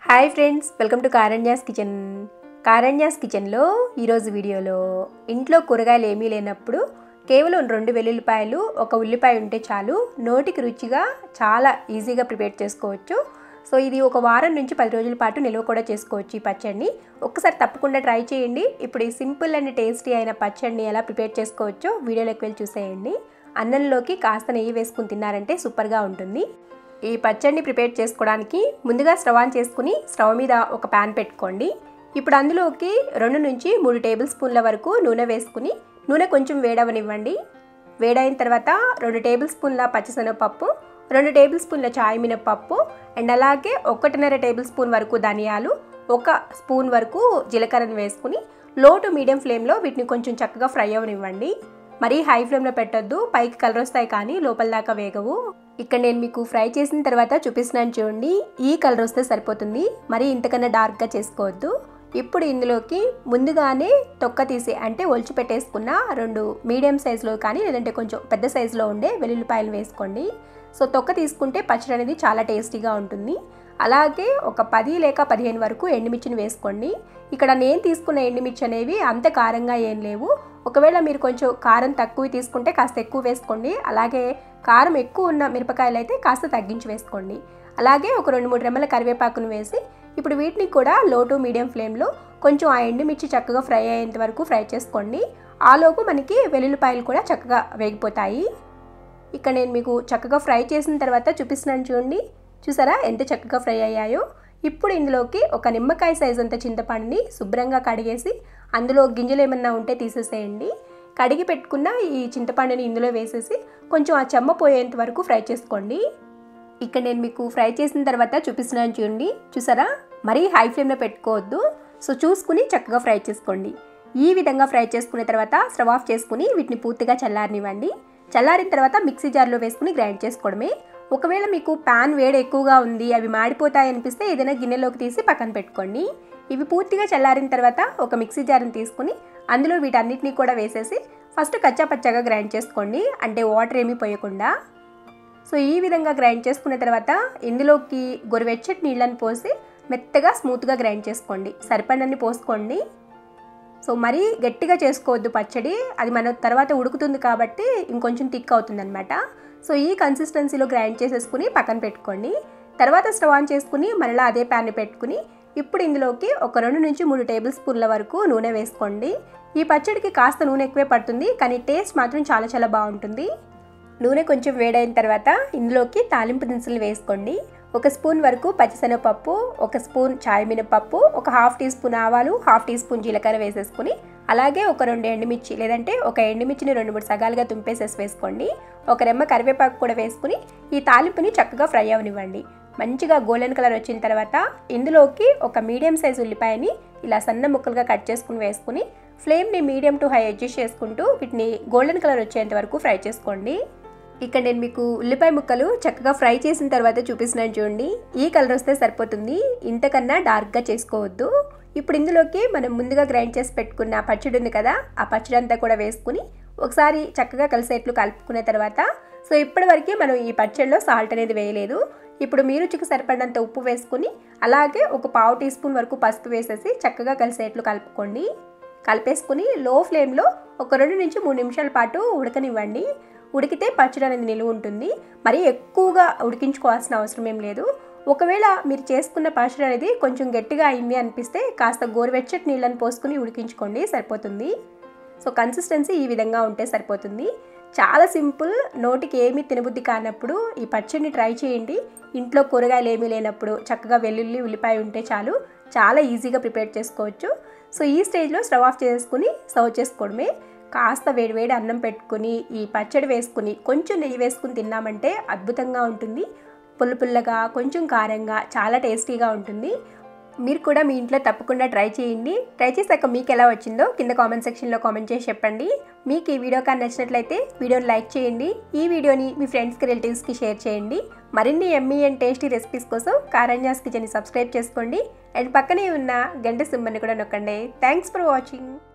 hi friends welcome to Karanya's kitchen Karanya's కిచెన్లో ఈరోజు వీడియోలో ఇంట్లో కూరగాయలు ఏమీ లేనప్పుడు కేవలం రెండు వెల్లుల్లిపాయలు ఒక ఉల్లిపాయ ఉంటే చాలు నోటికి రుచిగా చాలా ఈజీగా ప్రిపేర్ చేసుకోవచ్చు సో ఇది ఒక వారం నుంచి పది రోజుల పాటు నిల్వ కూడా చేసుకోవచ్చు ఈ పచ్చడిని ఒక్కసారి తప్పకుండా ట్రై చేయండి ఇప్పుడు ఈ సింపుల్ అండ్ టేస్టీ అయిన పచ్చడిని ఎలా ప్రిపేర్ చేసుకోవచ్చో వీడియోలోకి వెళ్ళి చూసేయండి అన్నంలోకి కాస్త నెయ్యి వేసుకుని తిన్నారంటే సూపర్గా ఉంటుంది ఈ పచ్చడిని ప్రిపేర్ చేసుకోవడానికి ముందుగా స్టవ్ ఆన్ చేసుకుని స్టవ్ మీద ఒక ప్యాన్ పెట్టుకోండి ఇప్పుడు అందులోకి రెండు నుంచి మూడు టేబుల్ స్పూన్ల వరకు నూనె వేసుకుని నూనె కొంచెం వేడవనివ్వండి వేడైన తర్వాత రెండు టేబుల్ స్పూన్ల పచ్చిశనగపప్పు రెండు టేబుల్ స్పూన్ల చాయ్ మినపప్పు అండ్ అలాగే ఒకటిన్నర టేబుల్ స్పూన్ వరకు ధనియాలు ఒక స్పూన్ వరకు జీలకర్రను వేసుకుని లో టు మీడియం ఫ్లేమ్లో వీటిని కొంచెం చక్కగా ఫ్రై అవనివ్వండి మరీ హై ఫ్లేమ్లో పెట్టొద్దు పైకి కలర్ వస్తాయి కానీ లోపల దాకా వేగవు ఇక్కడ నేను మీకు ఫ్రై చేసిన తర్వాత చూపిస్తున్నాను చూడండి ఈ కలర్ వస్తే సరిపోతుంది మరీ ఇంతకన్నా డార్క్గా చేసుకోవద్దు ఇప్పుడు ఇందులోకి ముందుగానే తొక్క తీసి అంటే ఒలిచి పెట్టేసుకున్న రెండు మీడియం సైజులో కానీ లేదంటే కొంచెం పెద్ద సైజులో ఉండే వెల్లుల్లిపాయలు వేసుకోండి సో తొక్క తీసుకుంటే పచ్చడి అనేది చాలా టేస్టీగా ఉంటుంది అలాగే ఒక పది లేక పదిహేను వరకు ఎండుమిర్చిని వేసుకోండి ఇక్కడ నేను తీసుకున్న ఎండుమిర్చి అనేవి అంత కారంగా ఏం లేవు ఒకవేళ మీరు కొంచెం కారం తక్కువ తీసుకుంటే కాస్త ఎక్కువ వేసుకోండి అలాగే కారం ఎక్కువ ఉన్న మిరపకాయలు అయితే కాస్త తగ్గించి వేసుకోండి అలాగే ఒక రెండు మూడు రెమ్మల కరివేపాకును వేసి ఇప్పుడు వీటిని కూడా లో టు మీడియం ఫ్లేమ్లో కొంచెం ఆ ఎండుమిర్చి చక్కగా ఫ్రై అయ్యేంత వరకు ఫ్రై చేసుకోండి ఆలోపు మనకి వెల్లుల్లిపాయలు కూడా చక్కగా వేగిపోతాయి ఇక్కడ నేను మీకు చక్కగా ఫ్రై చేసిన తర్వాత చూపిస్తున్నాను చూడండి చూసారా ఎంత చక్కగా ఫ్రై అయ్యాయో ఇప్పుడు ఇందులోకి ఒక నిమ్మకాయ సైజ్ అంత చింతపండుని శుభ్రంగా కడిగేసి అందులో గింజలు ఏమన్నా ఉంటే తీసేసేయండి కడిగి పెట్టుకున్న ఈ చింతపండుని ఇందులో వేసేసి కొంచెం ఆ చెమ్మ పోయేంత వరకు ఫ్రై చేసుకోండి ఇక్కడ నేను మీకు ఫ్రై చేసిన తర్వాత చూపిస్తున్నాను చూడండి చూసారా మరీ హై ఫ్లేమ్లో పెట్టుకోవద్దు సో చూసుకుని చక్కగా ఫ్రై చేసుకోండి ఈ విధంగా ఫ్రై చేసుకున్న తర్వాత స్టవ్ ఆఫ్ చేసుకుని వీటిని పూర్తిగా చల్లారనివ్వండి చల్లారిన తర్వాత మిక్సీ జార్లో వేసుకుని గ్రైండ్ చేసుకోవడమే ఒకవేళ మీకు ప్యాన్ వేడి ఎక్కువగా ఉంది అవి మాడిపోతాయి అనిపిస్తే ఏదైనా గిన్నెలోకి తీసి పక్కన పెట్టుకోండి ఇవి పూర్తిగా చల్లారిన తర్వాత ఒక మిక్సీ జార్ని తీసుకుని అందులో వీటన్నిటిని కూడా వేసేసి ఫస్ట్ కచ్చా పచ్చగా గ్రైండ్ చేసుకోండి అంటే వాటర్ ఏమీ పోయకుండా సో ఈ విధంగా గ్రైండ్ చేసుకున్న తర్వాత ఇందులోకి గొరివెచ్చటి నీళ్ళని పోసి మెత్తగా స్మూత్గా గ్రైండ్ చేసుకోండి సరిపడన్ని పోసుకోండి సో మరీ గట్టిగా చేసుకోవద్దు పచ్చడి అది మన తర్వాత ఉడుకుతుంది కాబట్టి ఇంకొంచెం థిక్ అవుతుంది అనమాట సో ఈ కన్సిస్టెన్సీలో గ్రైండ్ చేసేసుకుని పక్కన పెట్టుకోండి తర్వాత స్టవ్ ఆన్ చేసుకుని మరలా అదే ప్యాన్ పెట్టుకుని ఇప్పుడు ఇందులోకి ఒక రెండు నుంచి మూడు టేబుల్ స్పూన్ల వరకు నూనె వేసుకోండి ఈ పచ్చడికి కాస్త నూనె ఎక్కువే పడుతుంది కానీ టేస్ట్ మాత్రం చాలా చాలా బాగుంటుంది నూనె కొంచెం వేడైన తర్వాత ఇందులోకి తాలింపు దినుసులు వేసుకోండి ఒక స్పూన్ వరకు పచ్చిశనగపప్పు ఒక స్పూన్ చాయ్ మినపప్పు ఒక హాఫ్ టీ స్పూన్ ఆవాలు హాఫ్ టీ స్పూన్ జీలకర్ర వేసేసుకుని అలాగే ఒక రెండు ఎండుమిర్చి లేదంటే ఒక ఎండుమిర్చిని రెండు మూడు సగాలుగా తుంపేసేసి వేసుకోండి ఒక రెమ్మ కరివేపాకు కూడా వేసుకుని ఈ తాలింపుని చక్కగా ఫ్రై అవనివ్వండి మంచిగా గోల్డెన్ కలర్ వచ్చిన తర్వాత ఇందులోకి ఒక మీడియం సైజ్ ఉల్లిపాయని ఇలా సన్న ముక్కలుగా కట్ చేసుకుని వేసుకుని ఫ్లేమ్ని మీడియం టు హై అడ్జస్ట్ చేసుకుంటూ వీటిని గోల్డెన్ కలర్ వచ్చేంత వరకు ఫ్రై చేసుకోండి ఇక్కడ నేను మీకు ఉల్లిపాయ ముక్కలు చక్కగా ఫ్రై చేసిన తర్వాత చూపిస్తున్నాను చూడండి ఈ కలర్ వస్తే సరిపోతుంది ఇంతకన్నా డార్క్గా చేసుకోవద్దు ఇప్పుడు ఇందులోకి మనం ముందుగా గ్రైండ్ చేసి పెట్టుకున్న పచ్చడి ఉంది కదా ఆ పచ్చడి అంతా కూడా వేసుకుని ఒకసారి చక్కగా కలిసేట్లు కలుపుకున్న తర్వాత సో ఇప్పటివరకు మనం ఈ పచ్చడిలో సాల్ట్ అనేది వేయలేదు ఇప్పుడు మీ రుచికి సరిపడినంత ఉప్పు వేసుకుని అలాగే ఒక పావు టీ స్పూన్ వరకు పసుపు వేసేసి చక్కగా కలిసేట్లు కలుపుకోండి కలిపేసుకుని లో ఫ్లేమ్లో ఒక రెండు నుంచి మూడు నిమిషాల పాటు ఉడకనివ్వండి ఉడికితే పచ్చడి అనేది నిలువ ఉంటుంది మరీ ఎక్కువగా ఉడికించుకోవాల్సిన అవసరం ఏం లేదు ఒకవేళ మీరు చేసుకున్న పచ్చడి అనేది కొంచెం గట్టిగా అయింది అనిపిస్తే కాస్త గోరువెచ్చటి నీళ్ళని పోసుకుని ఉడికించుకోండి సరిపోతుంది సో కన్సిస్టెన్సీ ఈ విధంగా ఉంటే సరిపోతుంది చాలా సింపుల్ నోటికి ఏమీ తినబుద్ధి కానప్పుడు ఈ పచ్చడిని ట్రై చేయండి ఇంట్లో కూరగాయలు ఏమీ లేనప్పుడు చక్కగా వెల్లుల్లి ఉల్లిపాయ ఉంటే చాలు చాలా ఈజీగా ప్రిపేర్ చేసుకోవచ్చు సో ఈ స్టేజ్లో స్టవ్ ఆఫ్ చేసుకుని సర్వ్ చేసుకోవడమే కాస్త వేడివేడి అన్నం పెట్టుకుని ఈ పచ్చడి వేసుకుని కొంచెం నెయ్యి వేసుకుని తిన్నామంటే అద్భుతంగా ఉంటుంది పుల్ల పుల్లగా కొంచెం కారంగా చాలా టేస్టీగా ఉంటుంది మీరు కూడా మీ ఇంట్లో తప్పకుండా ట్రై చేయండి ట్రై చేశాక మీకు ఎలా వచ్చిందో కింద కామెంట్ సెక్షన్లో కామెంట్ చేసి చెప్పండి మీకు ఈ వీడియో కానీ నచ్చినట్లయితే వీడియోని లైక్ చేయండి ఈ వీడియోని మీ ఫ్రెండ్స్కి రిలేటివ్స్కి షేర్ చేయండి మరిన్ని ఎమ్మీ అండ్ టేస్టీ రెసిపీస్ కోసం కారణ్యాస్ కిచెన్ని సబ్స్క్రైబ్ చేసుకోండి అండ్ పక్కనే ఉన్న గంట సింబల్ని కూడా నొక్కండి థ్యాంక్స్ ఫర్ వాచింగ్